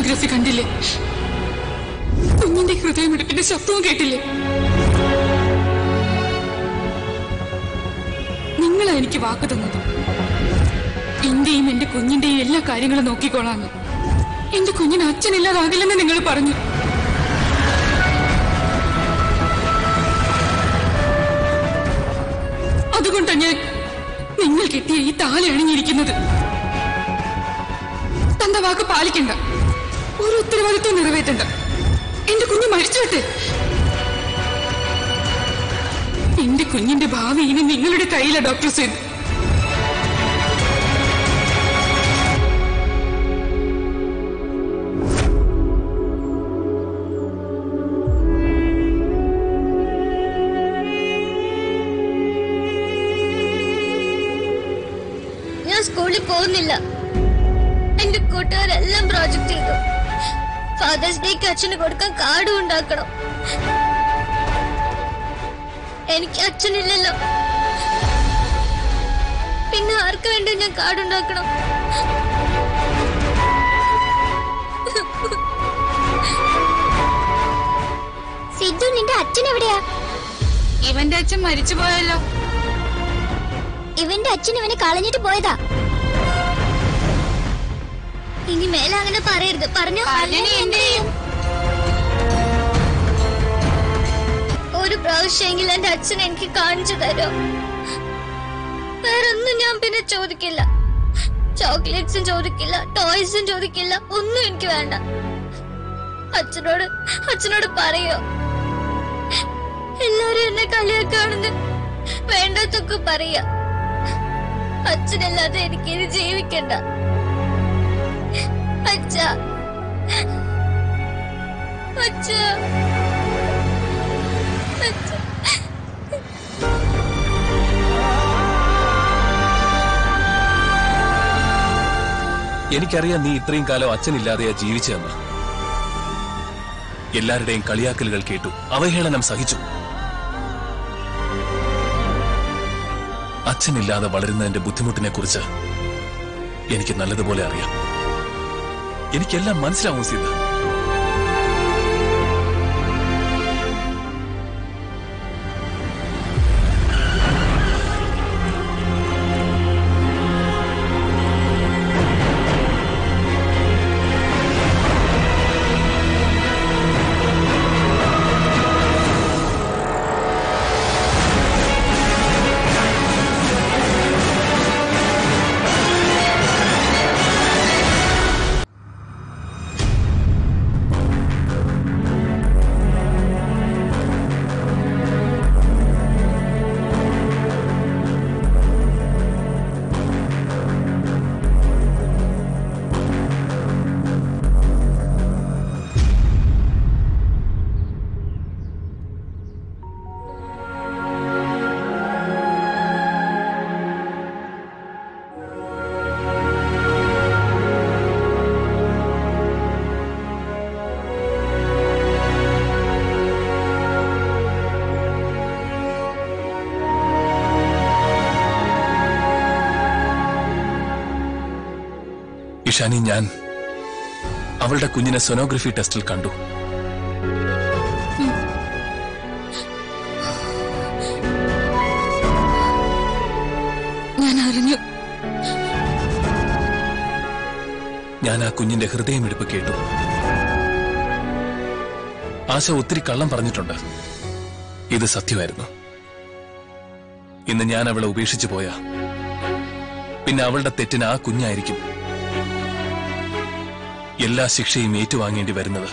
Sonography കണ്ടില്ലേ കുഞ്ഞിന്റെ ഹൃദയമിടിപ്പിന്റെ ശബ്ദവും കേട്ടില്ലേ നിങ്ങളാ എനിക്ക് വാക്ക് തന്നത് എന്റെയും എന്റെ കുഞ്ഞിന്റെയും എല്ലാ കാര്യങ്ങളും നോക്കിക്കോളാന്ന് എന്റെ കുഞ്ഞിന് അച്ഛനില്ലാതാകില്ലെന്ന് നിങ്ങൾ പറഞ്ഞു അതുകൊണ്ടാണ് ഞാൻ നിങ്ങൾ കിട്ടിയ ഈ താലി അണിഞ്ഞിരിക്കുന്നത് തന്ന വാക്ക് പാലിക്കണ്ട ഒരു ഉത്തരവാദിത്വം നിറവേറ്റണ്ട എന്റെ കുഞ്ഞ് മരിച്ചോട്ടെ എന്റെ കുഞ്ഞിന്റെ ഭാവി ഇനി നിങ്ങളുടെ കയ്യിലാ ഡോക്ടർ സെയ്ദ് ഞാൻ സ്കൂളിൽ പോകുന്നില്ല എന്റെ കൂട്ടുകാരെല്ലാം പ്രോജക്ട് ചെയ്തു ഫാദേഴ്സ് ഡേക്ക് അച്ഛന് കൊടുക്കാൻ കാർഡും ഉണ്ടാക്കണം എനിക്ക് അച്ഛനില്ലല്ലോ പിന്നെ ആർക്ക് വേണ്ടി ഞാൻ കാർഡ് ഉണ്ടാക്കണം സിദ്ധു നിന്റെ അച്ഛൻ എവിടെയാ ഇവന്റെ അച്ഛൻ മരിച്ചു പോയല്ലോ ഇവന്റെ അച്ഛൻ ഇവനെ കളഞ്ഞിട്ട് പോയതാ ഇനി മേലെ അങ്ങനെ പറയരുത് പറഞ്ഞു പറഞ്ഞിനി എന്ത് ചെയ്യും? ഒരു പ്രാവശ്യമെങ്കിലും എന്റെ അച്ഛൻ എനിക്ക് കാണിച്ചു തരോ വേറൊന്നും ഞാൻ പിന്നെ ചോദിക്കില്ല ചോക്ലേറ്റ്സും ചോദിക്കില്ല ടോയ്സും ചോദിക്കില്ല ഒന്നും എനിക്ക് വേണ്ട അച്ഛനോട് അച്ഛനോട് പറയോ എല്ലാരും എന്നെ കളിയാക്കാണെന്ന് വേണ്ടാത്തൊക്കെ പറയാ അച്ഛനല്ലാതെ എനിക്ക് ഇനി ജീവിക്കണ്ട അച്ഛ അച്ഛ അച്ഛ എനിക്കറിയാം നീ ഇത്രയും കാലം അച്ഛനില്ലാതെയാ ജീവിച്ചതെന്ന് എല്ലാവരുടെയും കളിയാക്കലുകൾ കേട്ടു അവഹേളനം സഹിച്ചു അച്ഛനില്ലാതെ വളരുന്നതിന്റെ ബുദ്ധിമുട്ടിനെ കുറിച്ച് എനിക്ക് നല്ലതുപോലെ അറിയാം എനിക്കെല്ലാം മനസ്സിലാവും സീത ഇഷാനി ഞാൻ അവളുടെ കുഞ്ഞിനെ സൊനോഗ്രഫി ടെസ്റ്റിൽ കണ്ടു ഞാൻ അറിഞ്ഞു ഞാൻ ആ കുഞ്ഞിന്റെ ഹൃദയമിടിപ്പ് കേട്ടു ആശ ഒത്തിരി കള്ളം പറഞ്ഞിട്ടുണ്ട് ഇത് സത്യമായിരുന്നു ഇന്ന് ഞാൻ അവളെ ഉപേക്ഷിച്ചു പോയാ പിന്നെ അവളുടെ തെറ്റിന് ആ കുഞ്ഞായിരിക്കും എല്ലാ ശിക്ഷയും ഏറ്റുവാങ്ങേണ്ടി വരുന്നത്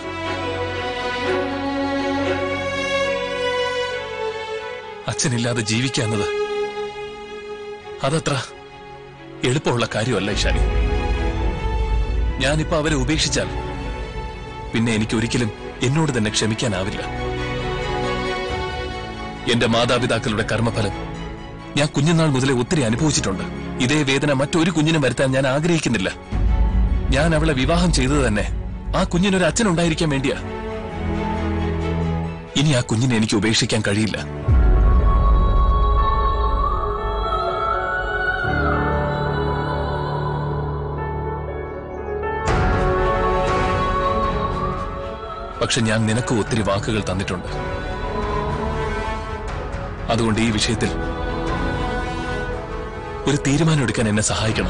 അച്ഛനില്ലാതെ ജീവിക്കാന്നത് അതത്ര എളുപ്പമുള്ള കാര്യമല്ല ഇഷാനി ഞാനിപ്പോ അവരെ ഉപേക്ഷിച്ചാൽ പിന്നെ എനിക്ക് ഒരിക്കലും എന്നോട് തന്നെ ക്ഷമിക്കാനാവില്ല എന്റെ മാതാപിതാക്കളുടെ കർമ്മഫലം ഞാൻ കുഞ്ഞുനാൾ മുതലേ ഒത്തിരി അനുഭവിച്ചിട്ടുണ്ട് ഇതേ വേദന മറ്റൊരു കുഞ്ഞിനും വരുത്താൻ ഞാൻ ആഗ്രഹിക്കുന്നില്ല ഞാൻ അവളെ വിവാഹം ചെയ്തത് തന്നെ ആ കുഞ്ഞിനൊരു അച്ഛനുണ്ടായിരിക്കാൻ വേണ്ടിയാ ഇനി ആ കുഞ്ഞിനെ എനിക്ക് ഉപേക്ഷിക്കാൻ കഴിയില്ല പക്ഷെ ഞാൻ നിനക്ക് ഒത്തിരി വാക്കുകൾ തന്നിട്ടുണ്ട് അതുകൊണ്ട് ഈ വിഷയത്തിൽ ഒരു തീരുമാനം എടുക്കാൻ എന്നെ സഹായിക്കണം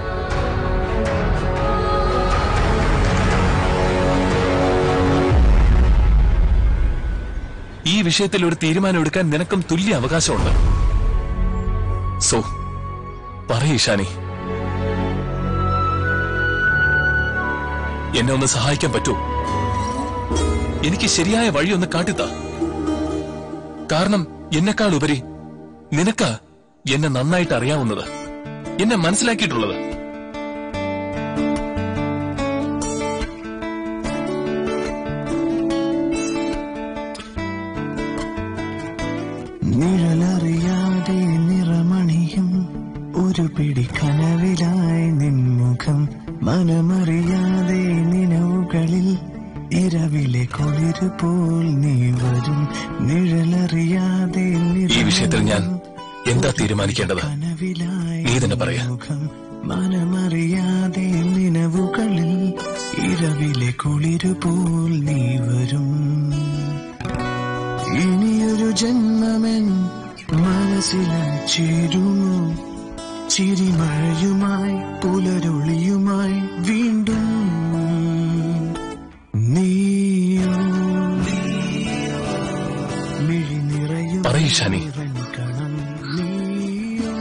ഈ വിഷയത്തിൽ ഒരു തീരുമാനം എടുക്കാൻ നിനക്കും തുല്യ അവകാശമുണ്ട് സോ പറയ് ഇഷാനി എന്നെ ഒന്ന് സഹായിക്കാൻ പറ്റൂ എനിക്ക് ശരിയായ വഴി ഒന്ന് കാട്ടിത്താ കാരണം എന്നെക്കാൾ ഉപരി നിനക്ക് എന്നെ നന്നായിട്ട് അറിയാവുന്നത് എന്നെ മനസ്സിലാക്കിയിട്ടുള്ളത് നിഴലറിയാതെ നിറമണിയും ഒരു പിടി കനവിലായി നിൻമുഖം മനമറിയാതെ നിലവുകളിൽ ഇരവിലെ കുളിരു പോൽ നീ വരും നിഴലറിയാതെ ഈ വിഷയത്തിൽ ഞാൻ എന്താ തീരുമാനിക്കേണ്ടത് കനവിലായി നീ തന്നെ പറയാ മുഖം മനമറിയാതെ നിലവുകളിൽ ഇരവിലെ കുളിരു പോൽ നീ വരും ഇനിയൊരു ജന്മമെൻ മനസ്സിലായി ചേരുമോ ചിരിമഴയുമായി പുലരൊളിയുമായി വീണ്ടും നീയോ മിഴി നിറയും പറയ് ഷാനി. കണം നീയോ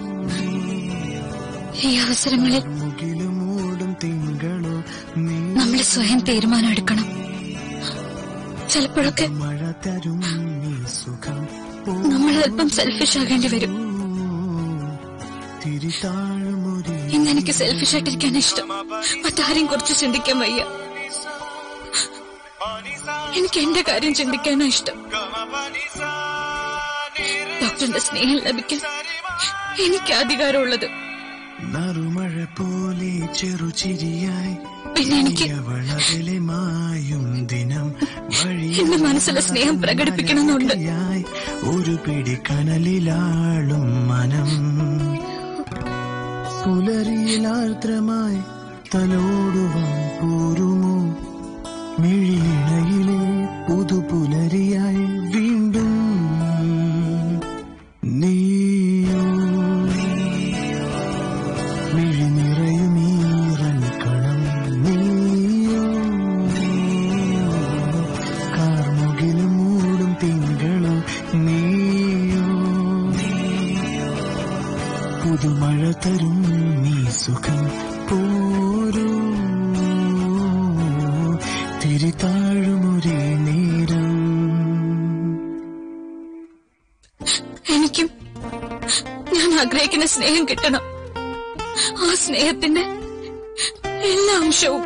ഈ അവസരങ്ങളിൽ മുകിലുമൂടും തിങ്കളോ നീ നമ്മൾ സ്വയം തീരുമാനം എടുക്കണം ചിലപ്പോഴൊക്കെ മഴ തരും നീ സുഖം നമ്മൾ അല്പം സെൽഫിഷ് ആകേണ്ടി വരും തിരിതാഴുമൊരു ഇന്ന് എനിക്ക് സെൽഫിഷ് ആയിട്ടിരിക്കാൻ ഇഷ്ടം മറ്റാരെയും കുറിച്ച് ചിന്തിക്കാൻ വയ്യ എനിക്ക് എന്റെ കാര്യം ചിന്തിക്കാനാ ഇഷ്ടം ഡോക്ടറിന്റെ സ്നേഹം ലഭിക്കാൻ എനിക്ക് അധികാരമുള്ളത് നറുമഴ പോലെ ചെറുചിരിയായി പിന്നെ എനിക്ക് അവളകലെ മായും ദിനം വഴി എന്റെ മനസ്സിലെ സ്നേഹം പ്രകടിപ്പിക്കണമെന്നുണ്ട് യായി ഒരു പിടി കനലിലാളും മനം പുലരിയിലാർദ്രമായി തലോടുവാൻ പോരുമോ മിഴിയിണയിലെ പുതുപുലരിയായി വീണ്ടും നീയോ മിഴി നിറയുമീറൻ കണം നീയോ കാർമുകിലും മൂടും തിങ്കളും നീയോ പുതുമഴ തരും നീ സുഖം പോരൂ തിരിതാഴുമൊരേ നേരം എനിക്കും ഞാൻ ആഗ്രഹിക്കുന്ന സ്നേഹം കിട്ടണം ആ സ്നേഹത്തിന്റെ എല്ലാ അംശവും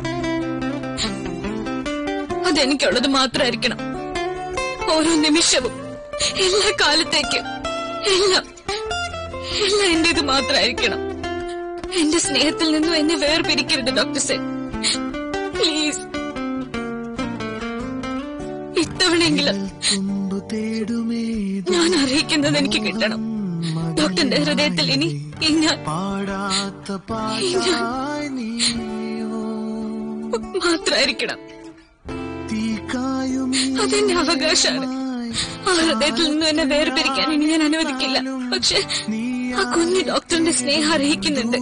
അതെനിക്കുള്ളത് മാത്രമായിരിക്കണം ഓരോ നിമിഷവും എല്ലാ കാലത്തേക്കും എല്ലാം എല്ലാം എന്റേത് മാത്രമായിരിക്കണം എന്റെ സ്നേഹത്തിൽ നിന്നും എന്നെ വേർപിരിക്കരുത് ഡോക്ടർ സെൻ പ്ലീസ് ഇത്തവണയെങ്കിലും തുമ്പു തേടുമേ ഞാൻ അറിയിക്കുന്നത് എനിക്ക് കിട്ടണം ഡോക്ടറിന്റെ ഹൃദയത്തിൽ ഇനി ഈ ഞാൻ പാടാത്ത പാട്ടായി നീയോ മാത്രമായിരിക്കണം തീക്കായും അതെന്റെ അവകാശമാണ് ആ ഹൃദയത്തിൽ നിന്നും എന്നെ വേർപിരിക്കാൻ ഇനി ഞാൻ അനുവദിക്കില്ല പക്ഷെ ആ കുഞ്ഞു ഡോക്ടറിന്റെ സ്നേഹം അർഹിക്കുന്നുണ്ട്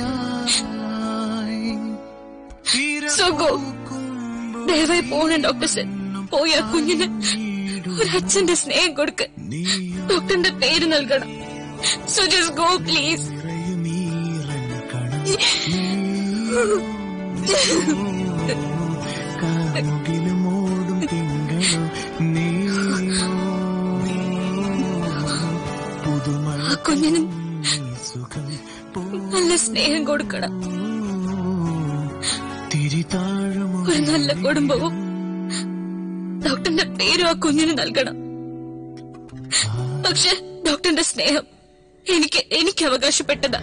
So go. ദയവായി പോകണം ഡോക്ടർ സെൻ പോയി ആ കുഞ്ഞിന് ഒരു അച്ഛന്റെ സ്നേഹം കൊടുക്ക് ഡോക്ടറിന്റെ പേര് നൽകണം സോ ജസ്റ്റ് ഗോ പ്ലീസ് കാർമുകിലുമോടും തിങ്കളോ നീയോ പുതുമഴ ആ കുഞ്ഞിന് സുഖം നല്ല സ്നേഹം കൊടുക്കണം തിരിതാഴുമോ ഒരു നല്ല കുടുംബവും ഡോക്ടറിന്റെ പേരും ആ കുഞ്ഞിന് നൽകണം പക്ഷെ ഡോക്ടറിന്റെ സ്നേഹം എനിക്ക് എനിക്ക് അവകാശപ്പെട്ടതാ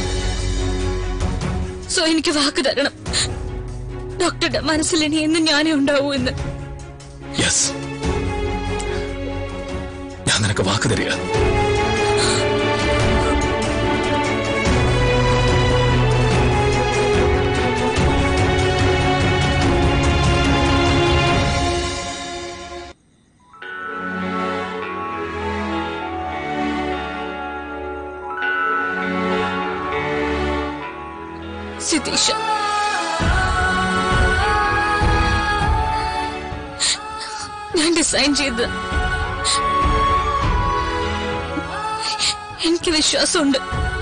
സോ എനിക്ക് വാക്ക് തരണം ഡോക്ടറുടെ മനസ്സിൽ ഇനി എന്നും ഞാനേ ഉണ്ടാവൂ എന്ന് യെസ് ഞാൻ നിനക്ക് വാക്ക് തരിക സിതീഷ ഞാൻ ഡിസൈൻ ചെയ്ത് എനിക്ക് വിശ്വാസമുണ്ട്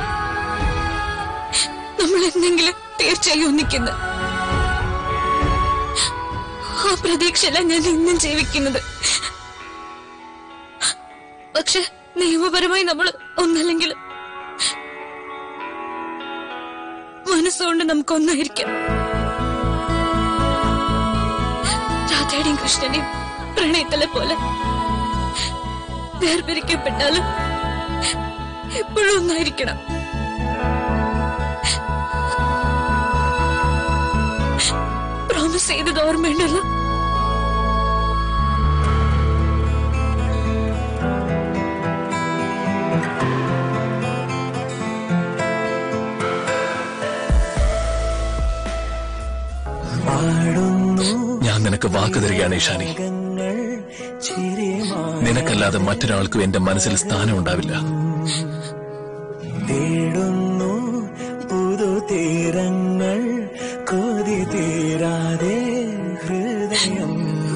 നമ്മൾ എന്തെങ്കിലും തീർച്ചയായും ഒന്നിക്കുന്നു ആ പ്രതീക്ഷയല്ല ഞാൻ ഇന്നും ജീവിക്കുന്നത് പക്ഷെ നിയമപരമായി നമ്മൾ ഒന്നല്ലെങ്കിലും മനസ്സുകൊണ്ട് നമുക്ക് ഒന്നായിരിക്കാം രാധയുടെയും കൃഷ്ണനെയും പ്രണയത്തിലെ പോലെ വേർപിരിക്കപ്പെട്ടാലും എപ്പോഴും ഒന്നായിരിക്കണം പ്രോമിസ് ചെയ്തത് ഓർമ്മയുണ്ടല്ലോ പാടുന്നു ഞാൻ നിനക്ക് വാക്ക് തരികയാണ് ഈശാനി മേഘങ്ങൾ ചിരിമാ നിനക്കല്ലാതെ മറ്റൊരാൾക്കും എന്റെ മനസ്സിൽ സ്ഥാനം ഉണ്ടാവില്ല തേടുന്നു പുതുതീരങ്ങൾ കൊതി തീരാതെ ഹൃദയം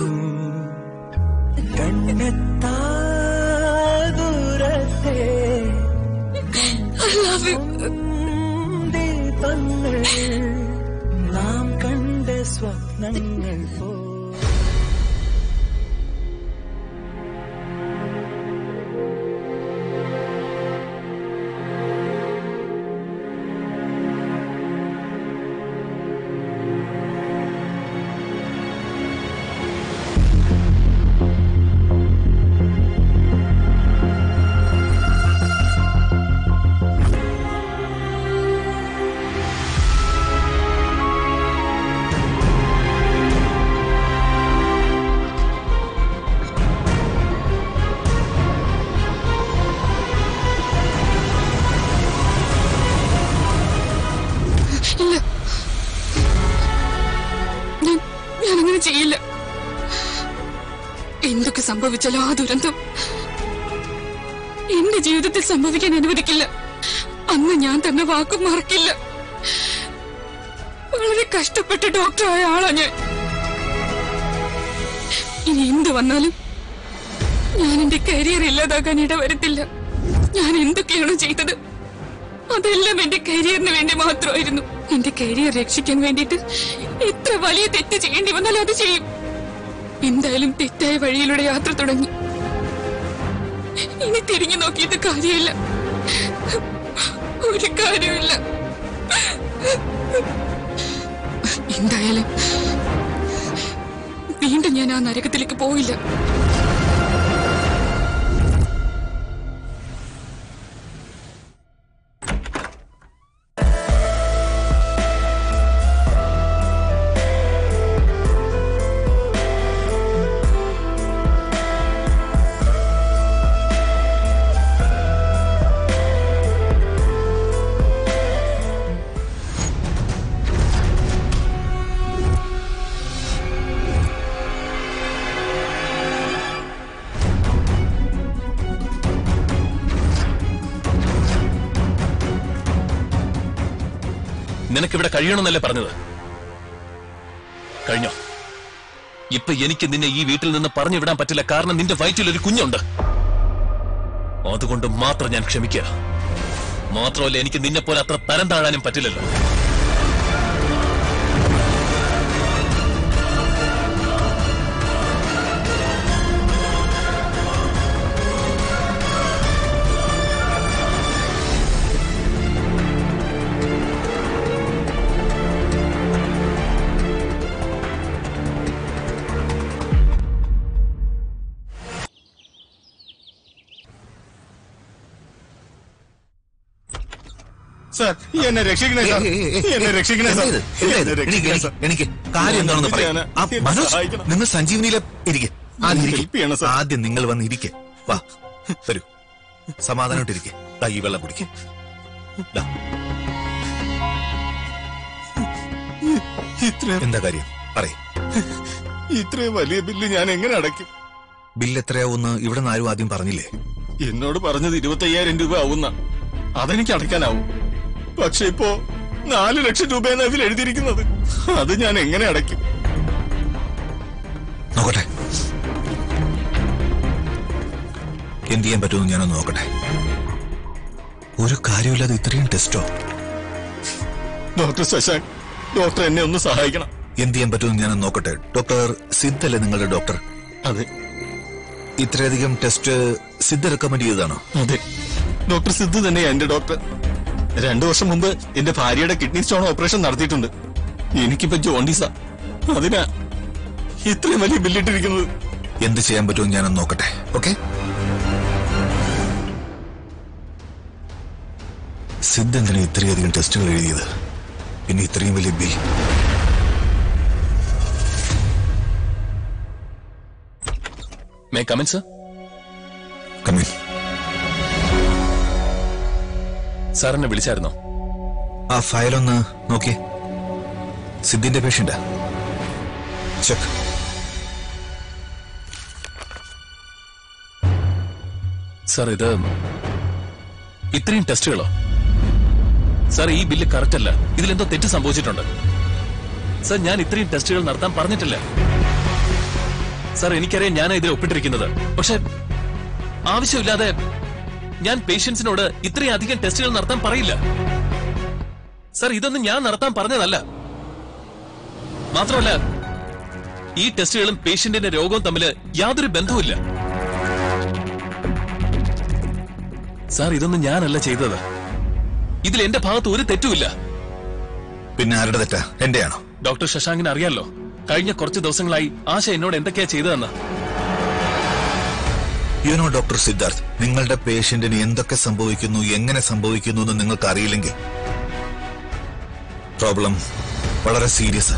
കണ്ണെത്താ ദൂരത്തെ ഐ ലവ് യു ദീപങ്ങൾ നാം കണ്ട സ്വപ്നങ്ങൾ പോ ഇല്ല ഞാൻ ഞാനങ്ങനെ ചെയ്യില്ല എന്തൊക്കെ സംഭവിച്ചാലും ആ ദുരന്തം എന്റെ ജീവിതത്തിൽ സംഭവിക്കാൻ അനുവദിക്കില്ല അന്ന് ഞാൻ തന്നെ വാക്കും മറക്കില്ല വളരെ കഷ്ടപ്പെട്ട് ഡോക്ടറായ ആളാ ഞാൻ ഇനി എന്ത് വന്നാലും ഞാൻ എന്റെ കരിയർ ഇല്ലാതാക്കാൻ ഇടവരത്തില്ല ഞാൻ എന്തൊക്കെയാണോ ചെയ്തത് അതെല്ലാം എന്റെ കരിയറിന് വേണ്ടി മാത്രമായിരുന്നു എന്റെ കരിയർ രക്ഷിക്കാൻ വേണ്ടിയിട്ട് എത്ര വലിയ തെറ്റ് ചെയ്യേണ്ടി വന്നാലും അത് ചെയ്യും എന്തായാലും തെറ്റായ വഴിയിലൂടെ യാത്ര തുടങ്ങി ഇനി തിരിഞ്ഞു നോക്കിയിട്ട് കാര്യമില്ല ഒരു കാര്യമില്ല എന്തായാലും വീണ്ടും ഞാൻ ആ നരകത്തിലേക്ക് പോയില്ല നിനക്കിവിടെ കഴിയണമെന്നല്ലേ പറഞ്ഞത് കഴിഞ്ഞോ ഇപ്പൊ എനിക്ക് നിന്നെ ഈ വീട്ടിൽ നിന്ന് പറഞ്ഞു വിടാൻ പറ്റില്ല കാരണം നിന്റെ വയറ്റിൽ ഒരു കുഞ്ഞുണ്ട് അതുകൊണ്ട് മാത്രം ഞാൻ ക്ഷമിക്കുക മാത്രമല്ല എനിക്ക് നിന്നെ പോലെ അത്ര തരം താഴാനും പറ്റില്ലല്ലോ സാർ എന്നെ രക്ഷിക്കണേ സാർ എന്നെ രക്ഷിക്കണേ സാർ എന്നെ രക്ഷിക്കണേ സാർ എനിക്ക് കാര്യം എന്താണെന്ന് പറയാം ഞാന് ആ, എന്നെ മനോജ് സഹായിക്കണം. നിങ്ങൾ സഞ്ജീവനിയിലെ ഇരിക്കെ എന്നെ help ചെയ്യണം, സാർ. ആദ്യം നിങ്ങൾ വന്ന് ഇരിക്കെ വാ വരൂ സമാധാനമായിട്ടിരിക്കെ ദാ ഈ വെള്ളം കുടിക്കെ ദാ, ഇത്ര എന്താ കാര്യം പറയ് ഇത്രയും വലിയ ബില്ല് ഞാൻ എങ്ങനെ അടയ്ക്കും ബില്ല് എത്രയാവുമെന്ന് ഇവിടെ നിന്ന് ആരും ആദ്യം പറഞ്ഞില്ലേ എന്നോട് പറഞ്ഞത് ഇരുപത്തയ്യായിരം രൂപ ആവുന്ന അതെനിക്ക് അടയ്ക്കാനാവും പക്ഷെ ഇപ്പോ നാല് ലക്ഷം രൂപയെന്ന് അതിൽ എഴുതിയിരിക്കുന്നത് അത് ഞാൻ എങ്ങനെ അടയ്ക്കും നോക്കട്ടെ എന്ത് ചെയ്യാൻ പറ്റുമെന്ന് ഞാനൊന്ന് നോക്കട്ടെ ഒരു കാര്യമില്ലാതെ ഇത്രയും ടെസ്റ്റോ ഡോക്ടർ ശശാങ്ക് ഡോക്ടർ എന്നെ ഒന്ന് സഹായിക്കണം എന്ത് ചെയ്യാൻ പറ്റുമെന്ന് ഞാനൊന്ന് നോക്കട്ടെ ഡോക്ടർ സിദ്ധ് അല്ലേ നിങ്ങളുടെ ഡോക്ടർ അതെ ഇത്രയധികം ടെസ്റ്റ് സിദ്ധ റെക്കമെൻഡ് ചെയ്തതാണോ അതെ ഡോക്ടർ സിദ്ധു തന്നെയാ എന്റെ ഡോക്ടർ രണ്ടു വർഷം മുമ്പ് എന്റെ ഭാര്യയുടെ കിഡ്നി സ്റ്റോൺ ഓപ്പറേഷൻ നടത്തിയിട്ടുണ്ട് എനിക്കിപ്പോ ജോണ്ടീസാ അതിനാ ഇത്രയും വലിയ ബില്ലിട്ടിരിക്കുന്നത് എന്ത് ചെയ്യാൻ പറ്റുമെന്ന് ഞാനൊന്ന് നോക്കട്ടെ ഓക്കെ സിദ്ധ് എന്തിനാ ഇത്രയധികം ടെസ്റ്റുകൾ എഴുതിയത് പിന്നെ ഇത്രയും വലിയ bill may come in sir come in sir എന്നെ വിളിച്ചായിരുന്നോ ആ ഫയലൊന്ന് നോക്കിയേ സിദ്ധിന്റെ പേഷ്യന്റാ ചെക്ക് സാർ ഇത് ഇത്രയും ടെസ്റ്റുകളോ സാർ ഈ ബില്ല് കറക്റ്റ് അല്ല ഇതിലെന്തോ തെറ്റ് സംഭവിച്ചിട്ടുണ്ട് സാർ ഞാൻ ഇത്രയും ടെസ്റ്റുകൾ നടത്താൻ പറഞ്ഞിട്ടില്ല സാർ എനിക്കറിയാം ഞാൻ ഇതിൽ ഒപ്പിട്ടിരിക്കുന്നത് പക്ഷെ ആവശ്യമില്ലാതെ ഞാൻ പേഷ്യൻസിനോട് ഇത്രയും അധികം ടെസ്റ്റുകൾ നടത്താൻ പറയില്ല സാർ ഇതൊന്നും ഞാൻ നടത്താൻ പറഞ്ഞതല്ല മാത്രമല്ല ഈ ടെസ്റ്റുകളും പേഷ്യന്റിന്റെ രോഗവും തമ്മിൽ യാതൊരു ബന്ധവുമില്ല സാർ ഇതൊന്നും ഞാനല്ല ചെയ്തത് ഇതിൽ എന്റെ ഭാഗത്ത് ഒരു തെറ്റുമില്ല പിന്നെ ആരുടെ തെറ്റാ എന്റെയാണോ ഡോക്ടർ ശശാങ്കിന് അറിയാലോ കഴിഞ്ഞ കുറച്ച് ദിവസങ്ങളായി ആശ എന്നോട് എന്തൊക്കെയാ ചെയ്തതെന്ന് യുനോ ഡോക്ടർ സിദ്ധാർത്ഥ് നിങ്ങളുടെ പേഷ്യന്റിന് എന്തൊക്കെ സംഭവിക്കുന്നു എങ്ങനെ സംഭവിക്കുന്നു എന്ന് നിങ്ങൾക്ക് അറിയില്ലെങ്കിൽ പ്രോബ്ലം വളരെ സീരിയസ്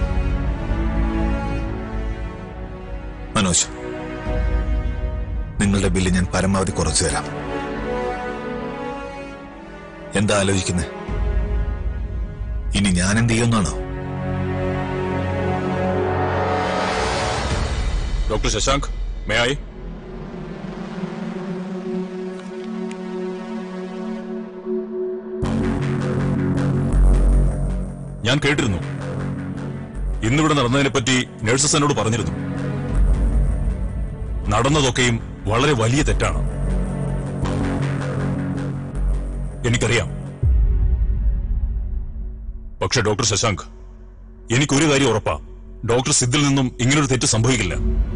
മനോജ് നിങ്ങളുടെ ബില്ല് ഞാൻ പരമാവധി കുറച്ചു തരാം എന്താ ആലോചിക്കുന്നത് ഇനി ഞാൻ എന്ത് ചെയ്യുന്നാണോ ഡോക്ടർ ശശാങ്ക് മേ ആയി ഞാൻ കേട്ടിരുന്നു ഇന്നിവിടെ നടന്നതിനെപ്പറ്റി നഴ്സസ് എന്നോട് പറഞ്ഞിരുന്നു നടന്നതൊക്കെയും വളരെ വലിയ തെറ്റാണ് എനിക്കറിയാം പക്ഷെ ഡോക്ടർ ശശാങ്ക് എനിക്കൊരു കാര്യം ഉറപ്പാ ഡോക്ടർ സിദ്ധിൽ നിന്നും ഇങ്ങനൊരു തെറ്റ് സംഭവിക്കില്ല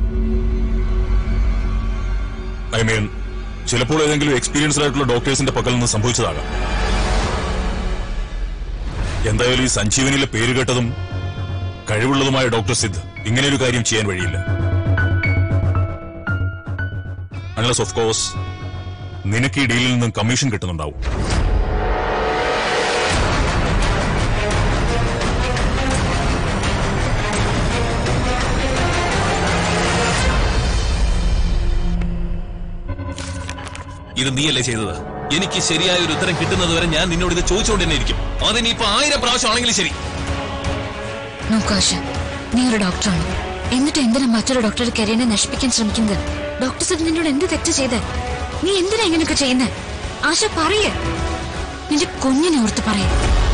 ഐ മീൻ ചിലപ്പോൾ ഏതെങ്കിലും എക്സ്പീരിയൻസ്ഡ് ആയിട്ടുള്ള ഡോക്ടേഴ്സിന്റെ പക്കൽ നിന്ന് സംഭവിച്ചതാകാം എന്തായാലും ഈ സഞ്ജീവനിലെ പേര് കേട്ടതും കഴിവുള്ളതുമായ ഡോക്ടർ സിദ്ധ് ഇങ്ങനെയൊരു കാര്യം ചെയ്യാൻ വഴിയില്ല അൺലസ് ഓഫ് കോഴ്സ് നിനക്ക് ഈ ഡീലിൽ നിന്നും കമ്മീഷൻ കിട്ടുന്നുണ്ടാവും ഇത് നീയല്ലേ ചെയ്തത് എനിക്ക് ശരിയായ ഒരു ഉത്തരം കിട്ടുന്നത് വരെ ഞാൻ നിന്നോട് ഇത് ചോദിച്ചുകൊണ്ട് തന്നെ ഇരിക്കും അതിനിപ്പോ ആയിരം പ്രാവശ്യം ആണെങ്കിലും ശരി നോക്കൂ ആശ നീ ഒരു ഡോക്ടറാണ് എന്നിട്ട് എന്തിനാ മറ്റൊരു ഡോക്ടറുടെ കരിയറിനെ നശിപ്പിക്കാൻ ശ്രമിക്കുന്നത് ഡോക്ടർ സാർ നിന്നോട് എന്ത് തെറ്റ് ചെയ്തേ നീ എന്തിനാ ഇങ്ങനെയൊക്കെ ചെയ്യുന്നേ ആശ പറയേ നിന്റെ കുഞ്ഞിനെ ഓർത്ത് പറയേ